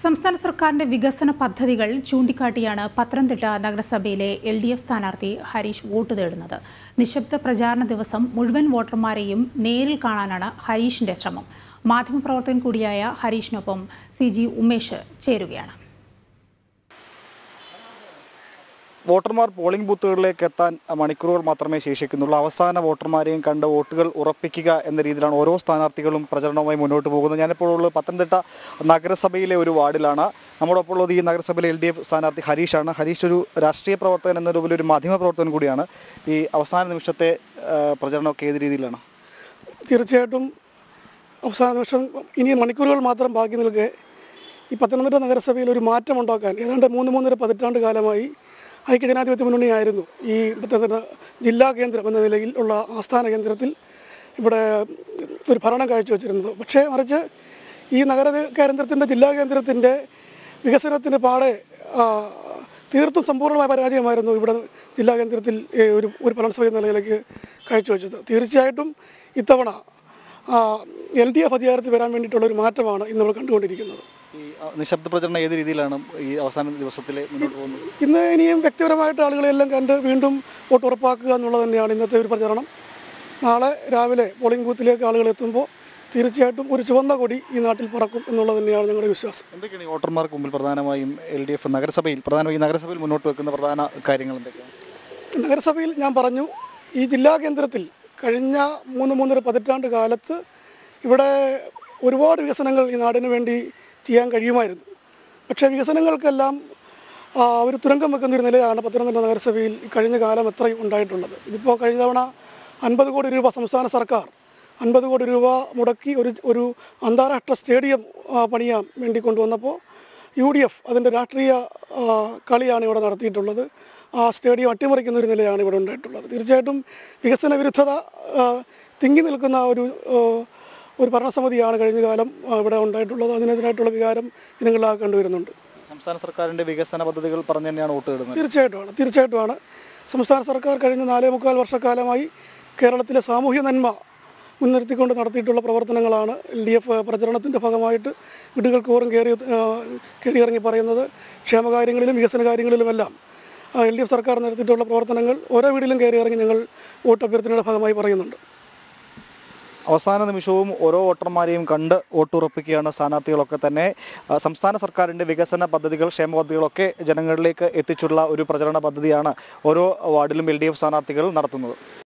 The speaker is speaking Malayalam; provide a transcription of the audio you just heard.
സംസ്ഥാന സർക്കാരിന്റെ വികസന പദ്ധതികൾ ചൂണ്ടിക്കാട്ടിയാണ് പത്തനംതിട്ട നഗരസഭയിലെ എൽ ഡി എഫ് സ്ഥാനാർത്ഥി ഹരീഷ് വോട്ട് തേടുന്നത് നിശബ്ദ പ്രചാരണ ദിവസം മുഴുവൻ വോട്ടർമാരെയും നേരിൽ കാണാനാണ് ഹരീഷിന്റെ ശ്രമം മാധ്യമപ്രവർത്തകൻ കൂടിയായ ഹരീഷിനൊപ്പം സി ജി ഉമേഷ് ചേരുകയാണ് വോട്ടർമാർ പോളിംഗ് ബൂത്തുകളിലേക്ക് എത്താൻ മണിക്കൂറുകൾ മാത്രമേ ശേഷിക്കുന്നുള്ളൂ അവസാന വോട്ടർമാരെയും കണ്ട് വോട്ടുകൾ ഉറപ്പിക്കുക എന്ന രീതിയിലാണ് ഓരോ സ്ഥാനാർത്ഥികളും പ്രചരണവുമായി മുന്നോട്ട് പോകുന്നത് ഞാനിപ്പോൾ ഉള്ളത് പത്തനംതിട്ട നഗരസഭയിലെ ഒരു വാർഡിലാണ് നമ്മോടൊപ്പം ഉള്ളത് ഈ നഗരസഭയിലെ എൽ ഡി എഫ് സ്ഥാനാർത്ഥി ഹരീഷാണ് ഹരീഷ് ഒരു രാഷ്ട്രീയ പ്രവർത്തകൻ എന്ന രൂപത്തിൽ ഒരു മാധ്യമ പ്രവർത്തകൻ കൂടിയാണ് ഈ അവസാന നിമിഷത്തെ ആ, പ്രചരണമൊക്കെ ഏത് രീതിയിലാണ് തീർച്ചയായിട്ടും അവസാന നിമിഷം ഇനി മണിക്കൂറുകൾ മാത്രം ബാക്കി നിൽക്കെ ഈ പത്തനംതിട്ട നഗരസഭയിൽ ഒരു മാറ്റം ഉണ്ടാക്കാൻ ഏതാണ്ട് മൂന്ന് മൂന്നര പതിറ്റാണ്ട് കാലമായി ഐക്യജനാധിപത്യ മുന്നണിയായിരുന്നു ഈ പത്തനംതിട്ട ജില്ലാ കേന്ദ്രം എന്ന നിലയിൽ ഉള്ള ആസ്ഥാന കേന്ദ്രത്തിൽ ഇവിടെ ഒരു ഭരണം കാഴ്ചവെച്ചിരുന്നത് പക്ഷേ മറിച്ച് ഈ നഗര കേന്ദ്രത്തിൻ്റെ ജില്ലാ കേന്ദ്രത്തിൻ്റെ വികസനത്തിന് പാടെ ആ, തീർത്തും സമ്പൂർണ്ണമായ പരാജയമായിരുന്നു ഇവിടെ ജില്ലാ കേന്ദ്രത്തിൽ ഏ, ഒരു ഒരു ഭരണസഭ എന്ന നിലയിലേക്ക് കാഴ്ചവെച്ചത് തീർച്ചയായിട്ടും ഇത്തവണ എൽ ഡി എഫ് അധികാരത്തിൽ വരാൻ വേണ്ടിയിട്ടുള്ള ഒരു മാറ്റമാണ് ഇന്ന് നമ്മൾ കണ്ടുകൊണ്ടിരിക്കുന്നത് ഈ ആ, നിശബ്ദ പ്രചരണം ഏത് രീതിയിലാണ് ഈ അവസാന ദിവസത്തിൽ മുന്നോട്ട് പോകുന്നത് ഇന്ന് ഇനിയും വ്യക്തിപരമായിട്ട് ആളുകളെല്ലാം കണ്ട് വീണ്ടും വോട്ട് ഉറപ്പാക്കുക എന്നുള്ളത് തന്നെയാണ് ഇന്നത്തെ ഒരു പ്രചരണം നാളെ രാവിലെ പോളിംഗ് ബൂത്തിലേക്ക് ആളുകൾ എത്തുമ്പോൾ തീർച്ചയായിട്ടും ഒരു ചുവന്ന കൊടി ഈ നാട്ടിൽ പറക്കും എന്നുള്ളത് തന്നെയാണ് ഞങ്ങളുടെ വിശ്വാസം എന്തൊക്കെയാണ് ഈ വോട്ടർമാർക്ക് മുമ്പിൽ പ്രധാനമായും എൽ ഡി എഫ് നഗരസഭയിൽ പ്രധാനമായും ഈ നഗരസഭയിൽ മുന്നോട്ട് വെക്കുന്ന പ്രധാന കാര്യങ്ങൾ എന്തൊക്കെയാണ് നഗരസഭയിൽ ഞാൻ പറഞ്ഞു ഈ ജില്ലാ കേന്ദ്രത്തിൽ കഴിഞ്ഞ മൂന്ന് മൂന്നര പതിറ്റാണ്ട് കാലത്ത് ഇവിടെ ഒരുപാട് വികസനങ്ങൾ ഈ നാടിന് വേണ്ടി ചെയ്യാൻ കഴിയുമായിരുന്നു പക്ഷേ വികസനങ്ങൾക്കെല്ലാം ആ, ഒരു തുരങ്കം വെക്കുന്ന ഒരു നിലയാണ് പത്തനംതിട്ട നഗരസഭയിൽ ഈ കഴിഞ്ഞ കാലം എത്രയും ഉണ്ടായിട്ടുള്ളത് ഇതിപ്പോൾ കഴിഞ്ഞ തവണ അൻപത് കോടി രൂപ സംസ്ഥാന സർക്കാർ അൻപത് കോടി രൂപ മുടക്കി ഒരു ഒരു അന്താരാഷ്ട്ര സ്റ്റേഡിയം ആ, പണിയാൻ വേണ്ടി കൊണ്ടുവന്നപ്പോൾ യു ഡി എഫ് അതിൻ്റെ രാഷ്ട്രീയ ആ, കളിയാണ് ഇവിടെ നടത്തിയിട്ടുള്ളത് ആ സ്റ്റേഡിയം അട്ടിമറിക്കുന്ന ഒരു നിലയാണ് ഇവിടെ ഉണ്ടായിട്ടുള്ളത് തീർച്ചയായിട്ടും വികസന വിരുദ്ധത ആ, തിങ്ങി നിൽക്കുന്ന ഒരു ആ, ഒരു ഭരണസമിതിയാണ് കഴിഞ്ഞ കാലം ആ, ഇവിടെ ഉണ്ടായിട്ടുള്ളത് അതിനെതിരായിട്ടുള്ള വികാരം ജനങ്ങളിലാകെ കണ്ടുവരുന്നുണ്ട് സംസ്ഥാന സർക്കാരിന്റെ വികസന പദ്ധതികൾ പറഞ്ഞു തന്നെയാണ് വോട്ട് തേടുന്നത് തീർച്ചയായിട്ടുമാണ് തീർച്ചയായിട്ടുമാണ് സംസ്ഥാന സർക്കാർ കഴിഞ്ഞ നാലേ മുക്കാൽ വർഷക്കാലമായി കേരളത്തിലെ സാമൂഹ്യ നന്മ മുൻനിർത്തിക്കൊണ്ട് നടത്തിയിട്ടുള്ള പ്രവർത്തനങ്ങളാണ് എൽ ഡി എഫ് പ്രചരണത്തിൻ്റെ ഭാഗമായിട്ട് വീടുകൾ കോറും കയറി ആ, കയറിയിറങ്ങി പറയുന്നത് ക്ഷേമകാര്യങ്ങളിലും വികസന കാര്യങ്ങളിലുമെല്ലാം എൽ ഡി എഫ് സർക്കാർ നടത്തിയിട്ടുള്ള പ്രവർത്തനങ്ങൾ ഓരോ വീട്ടിലും കയറിയിറങ്ങി ഞങ്ങൾ വോട്ട് അഭ്യർത്ഥനയുടെ ഭാഗമായി പറയുന്നുണ്ട് അവസാന നിമിഷവും ഓരോ വോട്ടർമാരെയും കണ്ട് വോട്ടുറപ്പിക്കുകയാണ് സ്ഥാനാർത്ഥികളൊക്കെ തന്നെ ആ, സംസ്ഥാന സർക്കാരിന്റെ വികസന പദ്ധതികൾ ക്ഷേമ പദ്ധതികളൊക്കെ ജനങ്ങളിലേക്ക് എത്തിച്ചുള്ള ഒരു പ്രചരണ പദ്ധതിയാണ് ഓരോ വാർഡിലും എൽ ഡി എഫ് സ്ഥാനാർത്ഥികൾ നടത്തുന്നത്